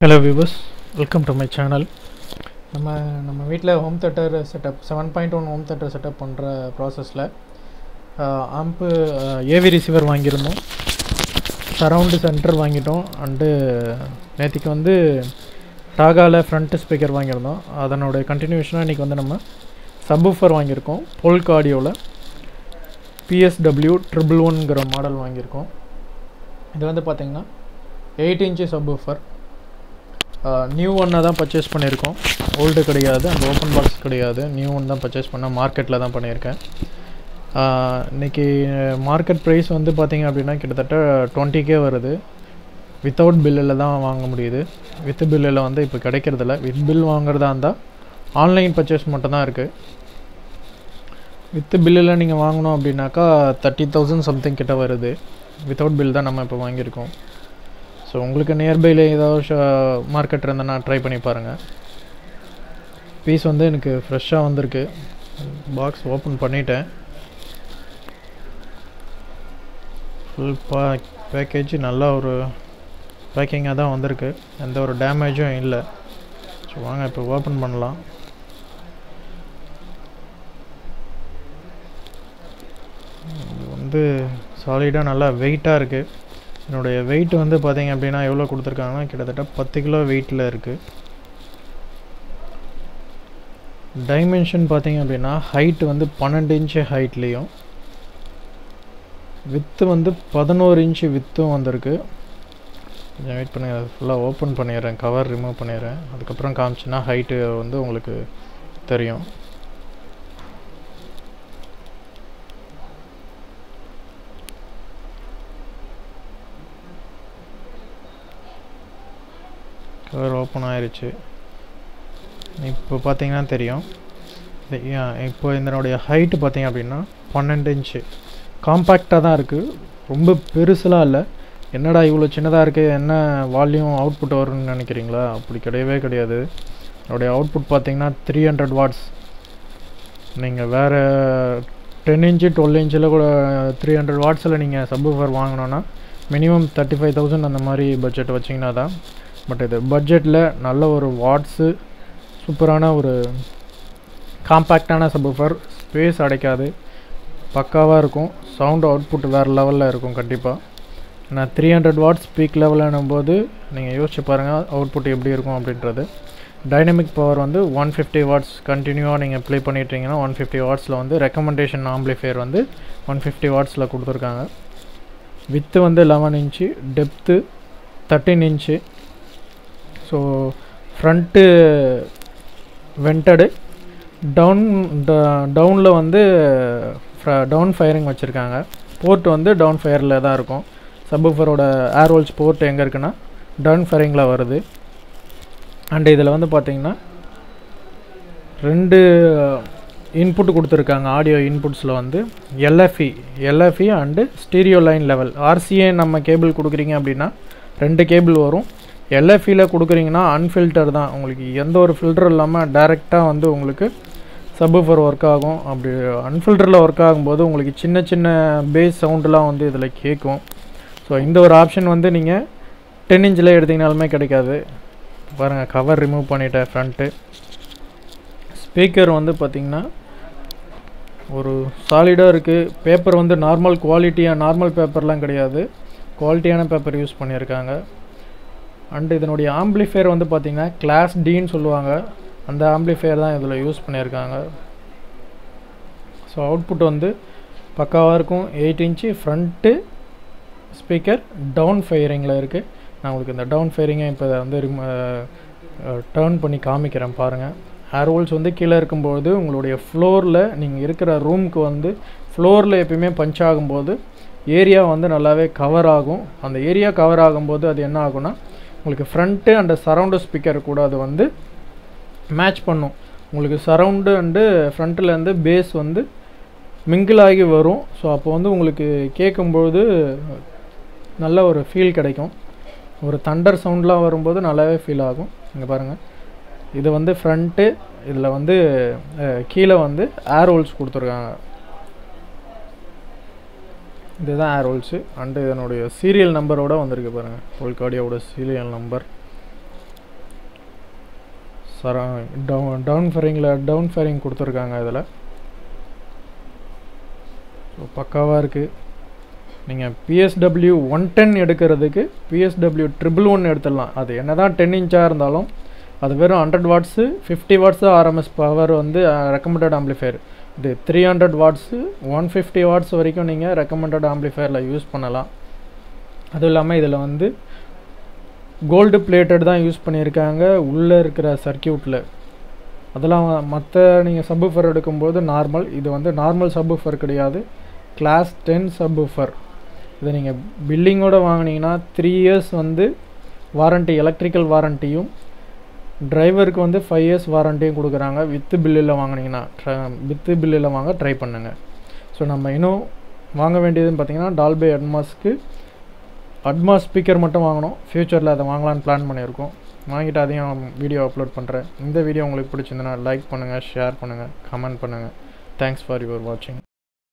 hello viewers welcome to my channel நம்ம நம்ம வீட்டில் home theatre setup seven point one home theatre setup பண்ணுற ப்ராசஸில் ஆம்பு ஏவி ரிசீவர் வாங்கியிருந்தோம் சரவுண்டு சென்டர் வாங்கிட்டோம் அண்டு நேற்றுக்கு வந்து டாகாவில் ஃப்ரண்ட் ஸ்பீக்கர் வாங்கியிருந்தோம் அதனோட கண்டினியூஷனாக இன்றைக்கி வந்து நம்ம சப்வூஃபர் வாங்கியிருக்கோம் போல்க் ஆடியோவில் பிஎஸ்டபிள்யூ ட்ரிபிள் ஒன்ங்கிற மாடல் வாங்கியிருக்கோம் இது வந்து பார்த்திங்கன்னா எயிட் இன்ச்சு சப்வூஃபர் நியூ ஒன்னை தான் பர்ச்சேஸ் பண்ணியிருக்கோம் ஓல்டு கிடையாது அந்த ஓப்பன் பாக்ஸ் கிடையாது நியூ ஒன் தான் பர்ச்சேஸ் பண்ணேன் மார்க்கெட்டில் தான் பண்ணியிருக்கேன் இன்றைக்கி மார்க்கெட் ப்ரைஸ் வந்து பார்த்திங்க அப்படின்னா கிட்டத்தட்ட டுவெண்ட்டி கே வருது வித்தவுட் பில்லில் தான் வாங்க முடியுது வித் பில்லில் வந்து இப்போ கிடைக்கிறதில்ல வித் பில் வாங்குறதா இருந்தால் ஆன்லைன் பர்ச்சேஸ் மட்டும் தான் இருக்குது வித் பில்லில் நீங்கள் வாங்கணும் அப்படின்னாக்கா தேர்ட்டி தௌசண்ட் சம்திங் கிட்ட வருது வித்தவுட் பில் தான் நம்ம இப்போ வாங்கியிருக்கோம் ஸோ உங்களுக்கு நியர்பையில் ஏதாவது ஷ மார்க்கெட் இருந்தேன்னா ட்ரை பண்ணி பாருங்கள் பீஸ் வந்து எனக்கு ஃப்ரெஷ்ஷாக வந்திருக்கு பாக்ஸ் ஓப்பன் பண்ணிட்டேன் ஃபுல் பா பேக்கேஜ் நல்லா ஒரு பேக்கிங்காக தான் வந்திருக்கு எந்த ஒரு டேமேஜும் இல்லை ஸோ வாங்க இப்போ ஓப்பன் பண்ணலாம் இது வந்து சாலிடாக நல்லா வெயிட்டாக இருக்குது என்னுடைய வெயிட் வந்து பார்த்தீங்க அப்படின்னா எவ்வளோ கொடுத்துருக்காங்கன்னா கிட்டத்தட்ட பத்து கிலோ வெயிட்டில் இருக்குது டைமென்ஷன் பார்த்தீங்க அப்படின்னா ஹைட் வந்து பன்னெண்டு இன்ச்சு ஹைட்லேயும் வித்து வந்து பதினோரு இன்ச்சு வித்தும் வந்திருக்கு கொஞ்சம் வெயிட் பண்ணி அதை ஃபுல்லாக ஓப்பன் பண்ணிடுறேன் கவர் ரிமூவ் பண்ணிடுறேன் அதுக்கப்புறம் காமிச்சுன்னா ஹைட்டு வந்து உங்களுக்கு தெரியும் கவர் ஓப்பன் ஆயிடுச்சு இப்போ பார்த்தீங்கன்னா தெரியும் இப்போ இதனுடைய ஹைட்டு பார்த்தீங்க அப்படின்னா பன்னெண்டு இன்ச்சு காம்பேக்டாக தான் இருக்குது ரொம்ப பெருசுலாம் இல்லை என்னடா இவ்வளோ சின்னதாக இருக்குது என்ன வால்யூம் அவுட்புட் வரும்னு நினைக்கிறீங்களா அப்படி கிடையவே கிடையாது அதோடைய அவுட்புட் பார்த்தீங்கன்னா த்ரீ ஹண்ட்ரட் வாட்ஸ் நீங்கள் வேறு டென் இன்ச்சு டுவெல் இன்ச்சில் கூட த்ரீ ஹண்ட்ரட் வாட்ஸில் நீங்கள் சப்வூஃபர் வாங்கினோன்னா மினிமம் தேர்ட்டி ஃபைவ் தௌசண்ட் அந்த மாதிரி பட்ஜெட் வச்சிங்கன்னா தான் பட் இது பட்ஜெட்டில் நல்ல ஒரு வாட்ஸு சூப்பரான ஒரு காம்பேக்டான சப்வூஃபர் ஸ்பேஸ் அடைக்காது பக்காவாக இருக்கும் சவுண்ட் அவுட்புட் வேறு லெவலில் இருக்கும் கண்டிப்பாக நான் த்ரீ ஹண்ட்ரட் வாட்ஸ் பீக் லெவலுன்னும் போது நீங்கள் யோசிச்சு பாருங்கள் அவுட்புட் எப்படி இருக்கும் அப்படின்றது டைனமிக் பவர் வந்து ஒன் ஃபிஃப்டி வாட்ஸ் கண்டினியூவாக நீங்கள் ப்ளே பண்ணிட்டீங்கன்னா ஒன் ஃபிஃப்டி வாட்ஸில் வந்து ரெக்கமெண்டேஷன் ஆம்பிளிஃபையர் வந்து ஒன் ஃபிஃப்டி வாட்ஸில் கொடுத்துருக்காங்க வித்து வந்து eleven inch depth thirteen inch so front vented down டவுனில் வந்து டவுன் ஃபயரிங் வச்சுருக்காங்க போர்ட் வந்து டவுன் ஃபயரில் தான் இருக்கும் சப்வூஃபரோட ஏர்வோல்ஸ் போர்ட் எங்கே இருக்குன்னா டவுன் ஃபயரிங்கில் வருது அண்டு இதில் வந்து பார்த்திங்கன்னா ரெண்டு இன்புட் கொடுத்துருக்காங்க ஆடியோ இன்புட்ஸில் வந்து LFE LFE and stereo line level RCA நம்ம கேபிள் கொடுக்குறீங்க அப்படின்னா ரெண்டு கேபிள் வரும் எல்எஃப்இயில் கொடுக்குறீங்கன்னா அன்ஃபில்டர் தான் உங்களுக்கு எந்த ஒரு ஃபில்டர் இல்லாமல் டைரெக்டாக வந்து உங்களுக்கு சப்வூஃபர் ஒர்க் ஆகும் அப்படி அன்ஃபில்டரில் ஒர்க் ஆகும்போது உங்களுக்கு சின்ன சின்ன பேஸ் சவுண்டெலாம் வந்து இதில் கேட்கும் ஸோ இந்த ஒரு ஆப்ஷன் வந்து நீங்கள் டென் இன்ச்சில் எடுத்திங்கனாலுமே கிடைக்காது பாருங்கள் கவர் ரிமூவ் பண்ணிட்டேன் ஃப்ரண்ட்டு ஸ்பீக்கர் வந்து பார்த்திங்கன்னா ஒரு சாலிடாக இருக்குது பேப்பர் வந்து நார்மல் குவாலிட்டியாக நார்மல் பேப்பர்லாம் கிடையாது குவாலிட்டியான பேப்பர் யூஸ் பண்ணியிருக்காங்க அண்டு இதனுடைய ஆம்பிளிஃபையர் வந்து பார்த்திங்கன்னா கிளாஸ் டின்னு சொல்லுவாங்க அந்த ஆம்பிளிஃபையர் தான் இதில் யூஸ் பண்ணியிருக்காங்க ஸோ அவுட்புட் வந்து பக்காவாக இருக்கும் eight inch front speaker down ஃபயரிங்கில் இருக்குது நான் உங்களுக்கு இந்த டவுன் ஃபயரிங்கை இப்போ வந்து டேர்ன் பண்ணி காமிக்கிறேன் பாருங்கள் ஏர்வோல்ஸ் வந்து கீழே இருக்கும்போது உங்களுடைய ஃப்ளோரில் நீங்கள் இருக்கிற ரூமுக்கு வந்து ஃப்ளோரில் எப்பயுமே பஞ்ச் ஆகும்போது ஏரியா வந்து நல்லாவே கவர் ஆகும் அந்த ஏரியா கவர் ஆகும்போது அது என்ன ஆகும்னா உங்களுக்கு ஃப்ரண்ட்டு அண்ட் சரவுண்டு ஸ்பீக்கர் கூட அது வந்து மேட்ச் பண்ணும் உங்களுக்கு சரவுண்டு அண்டு ஃப்ரண்ட்டிலேருந்து பேஸ் வந்து மிங்கிள் ஆகி வரும் ஸோ அப்போ வந்து உங்களுக்கு கேட்கும்பொழுது நல்ல ஒரு ஃபீல் கிடைக்கும் ஒரு தண்டர் சவுண்ட்லாம் வரும்போது நல்லாவே ஃபீல் ஆகும் இங்கே பாருங்கள் இது வந்து ஃப்ரண்ட்டு இதில் வந்து கீழே வந்து ஏர் ஹோல்ஸ் கொடுத்துருக்காங்க இதுதான் ஏர் ஹோல்ஸு அண்டு இதனுடைய சீரியல் நம்பரோட வந்திருக்கு பாருங்கள் போல்காடியோட சீரியல் நம்பர் சர டவுன் டவுன் ஃபேரிங்கில் டவுன் ஃபேரிங் கொடுத்துருக்காங்க இதில் ஸோ பக்காவாக இருக்குது நீங்கள் பிஎஸ்டபிள்யூ ஒன் டென் எடுக்கிறதுக்கு பிஎஸ்டபிள்யூ ட்ரிபிள் ஒன் எடுத்துடலாம் அது என்ன தான் டென் இன்ச்சாக இருந்தாலும் அது வெறும் hundred watts fifty watts RMS power வந்து ரெக்கமெண்டட் ஆம்ப்ளிஃபையர் இது three hundred watts one fifty watts வரைக்கும் நீங்கள் ரெக்கமெண்டட் ஆம்ப்ளிஃபையரில் யூஸ் பண்ணலாம் அதுவும் இல்லாமல் இதில் வந்து கோல்டு பிளேட்டட் தான் யூஸ் பண்ணியிருக்காங்க உள்ளே இருக்கிற சர்க்கியூட்டில் அதெல்லாம் மற்ற நீங்கள் சப்ஃபர் எடுக்கும்போது நார்மல் இது வந்து நார்மல் சப்ஃபர் கிடையாது கிளாஸ் டென் சப்ஃபர் இதை நீங்கள் பில்லிங்கோடு வாங்கினீங்கன்னா த்ரீ இயர்ஸ் வந்து வாரண்ட்டி எலக்ட்ரிக்கல் வாரண்ட்டியும் டிரைவருக்கு வந்து ஃபைவ் இயர்ஸ் வாரண்ட்டியும் கொடுக்குறாங்க வித்து பில்லில் வாங்கினீங்கன்னா வித்து பில்லில் வாங்க ட்ரை பண்ணுங்கள் ஸோ நம்ம இன்னும் வாங்க வேண்டியதுன்னு பார்த்தீங்கன்னா டால்பே அட்மாஸ்க்கு அட்மாஸ் ஸ்பீக்கர் மட்டும் வாங்கணும் ஃப்யூச்சரில் அதை வாங்கலான்னு பிளான் பண்ணியிருக்கோம் வாங்கிட்டு அதையும் வீடியோ அப்லோட் பண்ணுறேன் இந்த வீடியோ உங்களுக்கு பிடிச்சிருந்தனா லைக் பண்ணுங்கள் ஷேர் பண்ணுங்கள் கமெண்ட் பண்ணுங்கள் தேங்க்ஸ் ஃபார் யுவர் வாட்சிங்